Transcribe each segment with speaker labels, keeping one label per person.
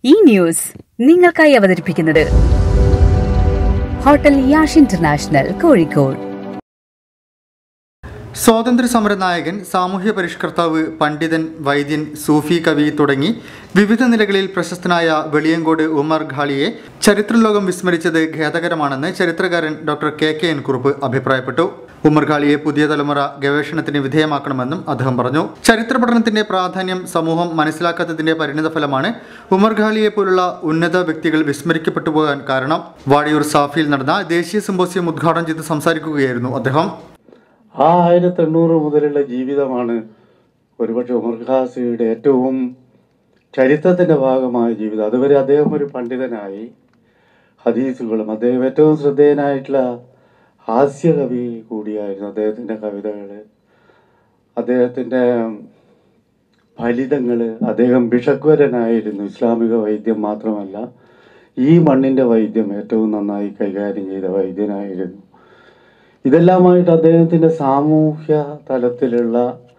Speaker 1: ഈ ന്യൂസ് നിങ്ങൾക്കായി അവതരിപ്പിക്കുന്നത് ഹോട്ടൽ യാഷ് ഇന്റർനാഷണൽ കോഴിക്കോട്
Speaker 2: സ്വാതന്ത്ര്യ സമര നായകൻ സാമൂഹ്യ പരിഷ്കർത്താവ് പണ്ഡിതൻ വൈദ്യൻ സൂഫി കവി തുടങ്ങി വിവിധ നിലകളിൽ പ്രശസ്തനായ വെളിയങ്കോട് ഉമർ ഘാളിയെ ചരിത്രലോകം വിസ്മരിച്ചത് ഖേദകരമാണെന്ന് ചരിത്രകാരൻ doctor K K N Kurup അഭിപ്രായപ്പെട്ടു ഉമർ ഘാളിയെ പുതിയ തലമുറ ഗവേഷണത്തിന് വിധേയമാക്കണമെന്നും അദ്ദേഹം പറഞ്ഞു ചരിത്ര പഠനത്തിന്റെ പ്രാധാന്യം സമൂഹം മനസ്സിലാക്കാത്തതിന്റെ പരിണിതഫലമാണ് ഉമർ ഘാളിയെ പോലുള്ള ഉന്നത വ്യക്തികൾ വിസ്മരിക്കപ്പെട്ടു പോകാൻ കാരണം വാടിയൂർ സാഫിയിൽ നടന്ന ദേശീയ സിമ്പോസിയം ഉദ്ഘാടനം ചെയ്ത് സംസാരിക്കുകയായിരുന്നു അദ്ദേഹം
Speaker 3: ആ ആയിരത്തി എണ്ണൂറ് മുതലുള്ള ജീവിതമാണ് ഒരുപക്ഷെ ഉമർ ഖാസിയുടെ ഏറ്റവും ചരിത്രത്തിൻ്റെ ഭാഗമായ ജീവിതം അതുവരെ അദ്ദേഹം ഒരു പണ്ഡിതനായി ഹദീസുകളും അദ്ദേഹം ഏറ്റവും ശ്രദ്ധേയനായിട്ടുള്ള ഹാസ്യകവി കൂടിയായിരുന്നു അദ്ദേഹത്തിൻ്റെ കവിതകൾ അദ്ദേഹത്തിൻ്റെ ഫലിതങ്ങൾ അദ്ദേഹം ബിഷക്വരനായിരുന്നു ഇസ്ലാമിക വൈദ്യം മാത്രമല്ല ഈ മണ്ണിൻ്റെ വൈദ്യം ഏറ്റവും നന്നായി കൈകാര്യം ചെയ്ത വൈദ്യനായിരുന്നു ഇതെല്ലാമായിട്ട് അദ്ദേഹത്തിൻ്റെ സാമൂഹ്യ തലത്തിലുള്ള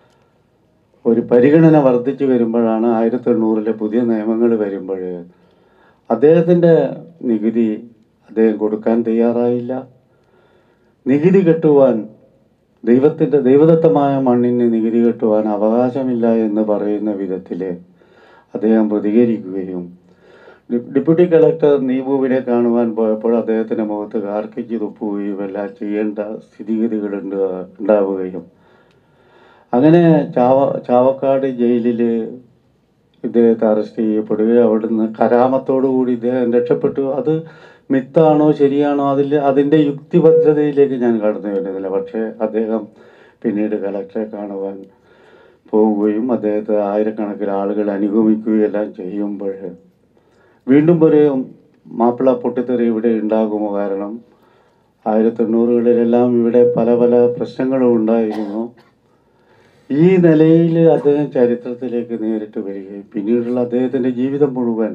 Speaker 3: ഒരു പരിഗണന വർദ്ധിച്ചു വരുമ്പോഴാണ് ആയിരത്തി എണ്ണൂറിലെ പുതിയ നിയമങ്ങൾ വരുമ്പോൾ അദ്ദേഹത്തിൻ്റെ നികുതി അദ്ദേഹം കൊടുക്കാൻ തയ്യാറായില്ല നികുതി കെട്ടുവാൻ ദൈവത്തിൻ്റെ ദൈവദത്തമായ മണ്ണിന് നികുതി കെട്ടുവാൻ അവകാശമില്ല എന്ന് പറയുന്ന വിധത്തിൽ അദ്ദേഹം പ്രതികരിക്കുകയും ഡി- ഡെപ്യൂട്ടി കളക്ടർ നീബുവിനെ കാണുവാൻ പോയപ്പോൾ അദ്ദേഹത്തിൻ്റെ മുഖത്ത് കാർക്കിച്ച് തുപ്പുകയും എല്ലാം ചെയ്യേണ്ട സ്ഥിതിഗതികൾ ഉണ്ട് ഉണ്ടാവുകയും അങ്ങനെ ചാവ ചാവക്കാട് ജയിലിൽ ഇദ്ദേഹത്തെ അറസ്റ്റ് ചെയ്യപ്പെടുകയും അവിടുന്ന് കരാമത്തോടു കൂടി ഇദ്ദേഹം രക്ഷപ്പെട്ടു അത് മിത്താണോ ശരിയാണോ അതിൽ അതിൻ്റെ യുക്തിഭദ്രതയിലേക്ക് ഞാൻ കടന്നു വരുന്നില്ല പക്ഷേ അദ്ദേഹം പിന്നീട് കളക്ടറെ കാണുവാൻ പോവുകയും അദ്ദേഹത്തെ ആയിരക്കണക്കിന് ആളുകൾ അനുഗമിക്കുകയും എല്ലാം ചെയ്യുമ്പോൾ വീണ്ടും ഒരു മാപ്പിള പൊട്ടിത്തെറി ഇവിടെ ഉണ്ടാകുമോ കാരണം ആയിരത്തി എണ്ണൂറുകളിലെല്ലാം ഇവിടെ പല പല പ്രശ്നങ്ങളും ഉണ്ടായിരുന്നു ഈ നിലയിൽ അദ്ദേഹം ചരിത്രത്തിലേക്ക് നേരിട്ട് വരികയും പിന്നീടുള്ള അദ്ദേഹത്തിൻ്റെ ജീവിതം മുഴുവൻ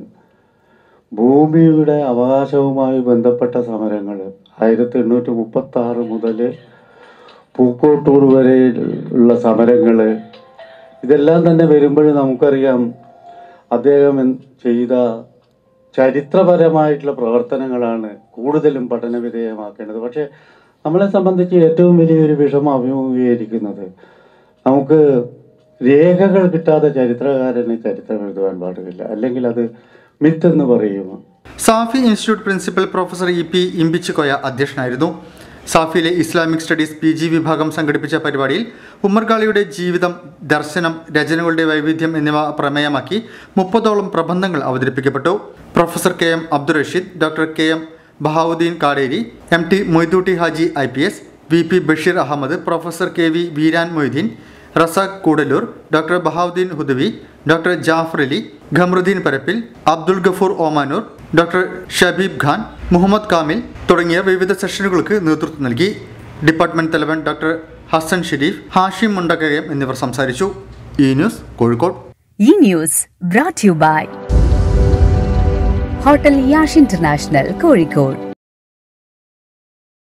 Speaker 3: ഭൂമിയുടെ അവകാശവുമായി ബന്ധപ്പെട്ട സമരങ്ങൾ ആയിരത്തി എണ്ണൂറ്റി മുപ്പത്തി ആറ് മുതൽ പൂക്കോട്ടൂർ വരെ ഉള്ള സമരങ്ങൾ ഇതെല്ലാം തന്നെ വരുമ്പോൾ നമുക്കറിയാം അദ്ദേഹം എന്ത് ചെയ്ത ചരിത്രപരമായിട്ടുള്ള പ്രവർത്തനങ്ങളാണ് കൂടുതലും പഠന വിധേയമാക്കേണ്ടത് പക്ഷേ നമ്മളെ സംബന്ധിച്ച് ഏറ്റവും വലിയൊരു വിഷമം അഭിമുഖീകരിക്കുന്നത് നമുക്ക് രേഖകൾ കിട്ടാതെ ചരിത്രകാരന് ചരിത്രം എഴുതുവാൻ പാടില്ല അല്ലെങ്കിൽ അത് മിത്ത് എന്ന് പറയുമോ
Speaker 2: Safi institute principal professor E P Imbichikoya അധ്യക്ഷനായിരുന്നു സാഫിയിലെ ഇസ്ലാമിക് സ്റ്റഡീസ് പി ജി വിഭാഗം സംഘടിപ്പിച്ച പരിപാടിയിൽ ഉമ്മർഗാളിയുടെ ജീവിതം ദർശനം രചനകളുടെ വൈവിധ്യം എന്നിവ പ്രമേയമാക്കി മുപ്പതോളം പ്രബന്ധങ്ങൾ അവതരിപ്പിക്കപ്പെട്ടു professor K M Abdul Rasheed doctor K M Bahauddeen Kaderi M T Moythootty Haji I P S V P Basheer Ahmed professor K V Veeran Moideen Razak Koodalur doctor Bahauddeen Hudawi doctor Jafar Ali Qamaruddin Parappil Abdul Gafoor Omanoor doctor Shabeeb Khan Muhammad Kamil തുടങ്ങിയ വിവിധ സെഷനുകൾക്ക് നേതൃത്വം നൽകി ഡിപ്പാർട്ട്മെന്റ് തലവൻ ഡോക്ടർ ഹസൻ ഷെരീഫ് ഹാഷിം മുണ്ടക്കയം എന്നിവർ സംസാരിച്ചു E news Kozhikode
Speaker 1: E news ബ്രാറ്റ് U by hotel Yash international Kozhikode